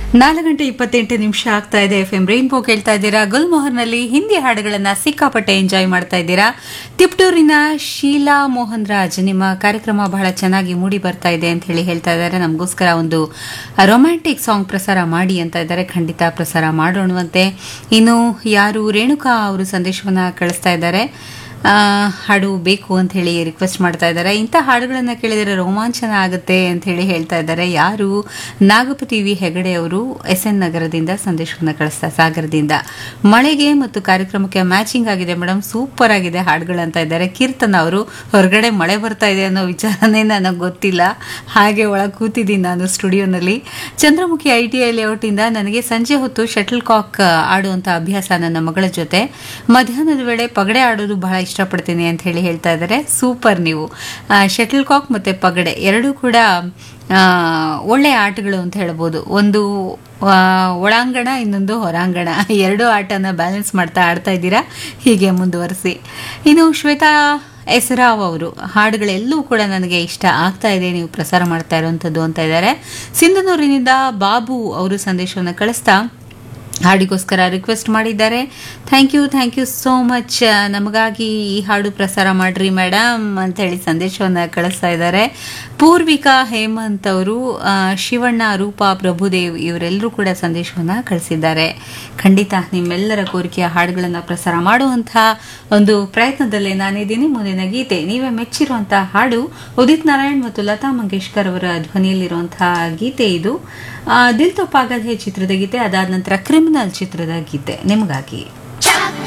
ನಾಲ್ಕು ಗಂಟೆ ಇಪ್ಪತ್ತೆಂಟು ನಿಮಿಷ ಆಗ್ತಾ ಇದೆ ಎಫ್ ಎಂ ರೈನ್ಬೋ ಕೇಳ್ತಾ ಇದ್ದೀರಾ ಗುಲ್ಮೋಹರ್ನಲ್ಲಿ ಹಿಂದಿ ಹಾಡುಗಳನ್ನ ಸಿಕ್ಕಾಪಟ್ಟೆ ಎಂಜಾಯ್ ಮಾಡ್ತಾ ಇದ್ದೀರಾ ತಿಪ್ಟೂರಿನ ಶೀಲಾ ಮೋಹನ್ ರಾಜ್ ನಿಮ್ಮ ಕಾರ್ಯಕ್ರಮ ಬಹಳ ಚೆನ್ನಾಗಿ ಮೂಡಿ ಬರ್ತಾ ಇದೆ ಅಂತ ಹೇಳಿ ಹೇಳ್ತಾ ಇದ್ದಾರೆ ನಮಗೋಸ್ಕರ ಒಂದು ರೊಮ್ಯಾಂಟಿಕ್ ಸಾಂಗ್ ಪ್ರಸಾರ ಮಾಡಿ ಅಂತ ಇದ್ದಾರೆ ಖಂಡಿತ ಪ್ರಸಾರ ಮಾಡೋಣವಂತೆ ಇನ್ನು ಯಾರು ರೇಣುಕಾ ಅವರು ಸಂದೇಶವನ್ನ ಕಳಿಸ್ತಾ ಇದ್ದಾರೆ ಆ, ಹಾಡು ಬೇಕು ಅಂತ ಹೇಳಿ ರಿಕ್ವೆಸ್ಟ್ ಮಾಡ್ತಾ ಇದ್ದಾರೆ ಇಂಥ ಹಾಡುಗಳನ್ನು ಕೇಳಿದರೆ ರೋಮಾಂಚನ ಆಗುತ್ತೆ ಅಂತ ಹೇಳಿ ಹೇಳ್ತಾ ಇದ್ದಾರೆ ಯಾರು ನಾಗಪತಿ ವಿ ಹೆಗಡೆ ಅವರು ಎಸ್ ಎನ್ ನಗರದಿಂದ ಸಂದೇಶವನ್ನು ಕಳಿಸ್ತಾ ಸಾಗರದಿಂದ ಮಳೆಗೆ ಮತ್ತು ಕಾರ್ಯಕ್ರಮಕ್ಕೆ ಮ್ಯಾಚಿಂಗ್ ಆಗಿದೆ ಮೇಡಮ್ ಸೂಪರ್ ಆಗಿದೆ ಹಾಡುಗಳಂತ ಇದ್ದಾರೆ ಕೀರ್ತನ ಅವರು ಹೊರಗಡೆ ಮಳೆ ಬರ್ತಾ ಇದೆ ಅನ್ನೋ ವಿಚಾರನೇ ನನಗೆ ಗೊತ್ತಿಲ್ಲ ಹಾಗೆ ಒಳಗೆ ಕೂತಿದ್ದೀನಿ ನಾನು ಸ್ಟುಡಿಯೋನಲ್ಲಿ ಚಂದ್ರಮುಖಿ ಐ ಟಿ ಐ ಲೇಔಟಿಂದ ನನಗೆ ಸಂಜೆ ಹೊತ್ತು ಶಟಲ್ ಕಾಕ್ ಆಡುವಂಥ ಅಭ್ಯಾಸ ನನ್ನ ಮಗಳ ಜೊತೆ ಮಧ್ಯಾಹ್ನದ ವೇಳೆ ಪಗಡೆ ಆಡೋದು ಬಹಳ ಇಷ್ಟಪಡ್ತೀನಿ ಅಂತ ಹೇಳಿ ಹೇಳ್ತಾ ಇದ್ದಾರೆ ಸೂಪರ್ ನೀವು ಶಟಲ್ ಕಾಕ್ ಮತ್ತು ಪಗಡೆ ಎರಡೂ ಕೂಡ ಆ, ಒಳ್ಳೆಯ ಆಟಗಳು ಅಂತ ಹೇಳ್ಬೋದು ಒಂದು ಆ, ಒಳಾಂಗಣ ಇನ್ನೊಂದು ಹೊರಾಂಗಣ ಎರಡು ಆಟನ ಬ್ಯಾಲೆನ್ಸ್ ಮಾಡ್ತಾ ಆಡ್ತಾ ಇದ್ದೀರಾ ಹೀಗೆ ಮುಂದುವರಿಸಿ ಇನ್ನು ಶ್ವೇತಾ ಎಸರಾವ್ ಅವರು ಹಾಡುಗಳೆಲ್ಲವೂ ಕೂಡ ನನಗೆ ಇಷ್ಟ ಆಗ್ತಾ ಇದೆ ನೀವು ಪ್ರಸಾರ ಮಾಡ್ತಾ ಇರುವಂಥದ್ದು ಅಂತ ಇದ್ದಾರೆ ಸಿಂಧನೂರಿನಿಂದ ಬಾಬು ಅವರು ಸಂದೇಶವನ್ನು ಕಳಿಸ್ತಾ ಹಾಡಿಗೋಸ್ಕರ ರಿಕ್ವೆಸ್ಟ್ ಮಾಡಿದ್ದಾರೆ thank you thank you so much ನಮಗಾಗಿ ಈ ಹಾಡು ಪ್ರಸಾರ ಮಾಡ್ರಿ ಮೇಡಮ್ ಅಂತ ಹೇಳಿ ಸಂದೇಶವನ್ನು ಕಳಿಸ್ತಾ ಇದ್ದಾರೆ ಪೂರ್ವಿಕಾ ಹೇಮಂತ್ ಅವರು ಆ, ಶಿವಣ್ಣ ರೂಪಾ ಪ್ರಭುದೇವ್ ಇವರೆಲ್ಲರೂ ಕೂಡ ಸಂದೇಶವನ್ನು ಕಳಿಸಿದ್ದಾರೆ ಖಂಡಿತ ನಿಮ್ಮೆಲ್ಲರ ಕೋರಿಕೆಯ ಹಾಡುಗಳನ್ನು ಪ್ರಸಾರ ಮಾಡುವಂತಹ ಒಂದು ಪ್ರಯತ್ನದಲ್ಲೇ ನಾನಿದ್ದೀನಿ ಮುಂದಿನ ಗೀತೆ ನೀವೇ ಮೆಚ್ಚಿರುವಂತಹ ಹಾಡು ಉದಿತ್ ನಾರಾಯಣ್ ಮತ್ತು ಲತಾ ಮಂಗೇಶ್ಕರ್ ಅವರ ಧ್ವನಿಯಲ್ಲಿರುವಂತಹ ಗೀತೆ ಇದು ಆ, ದಿಲ್ ತೋ ಪಾಗಲ್ ಹೇ ಚಿತ್ರದ ಗೀತೆ ಅದಾದ ನಂತರ ಕ್ರಿಮಿನಲ್ ಚಿತ್ರದ ಗೀತೆ ನಿಮಗಾಗಿ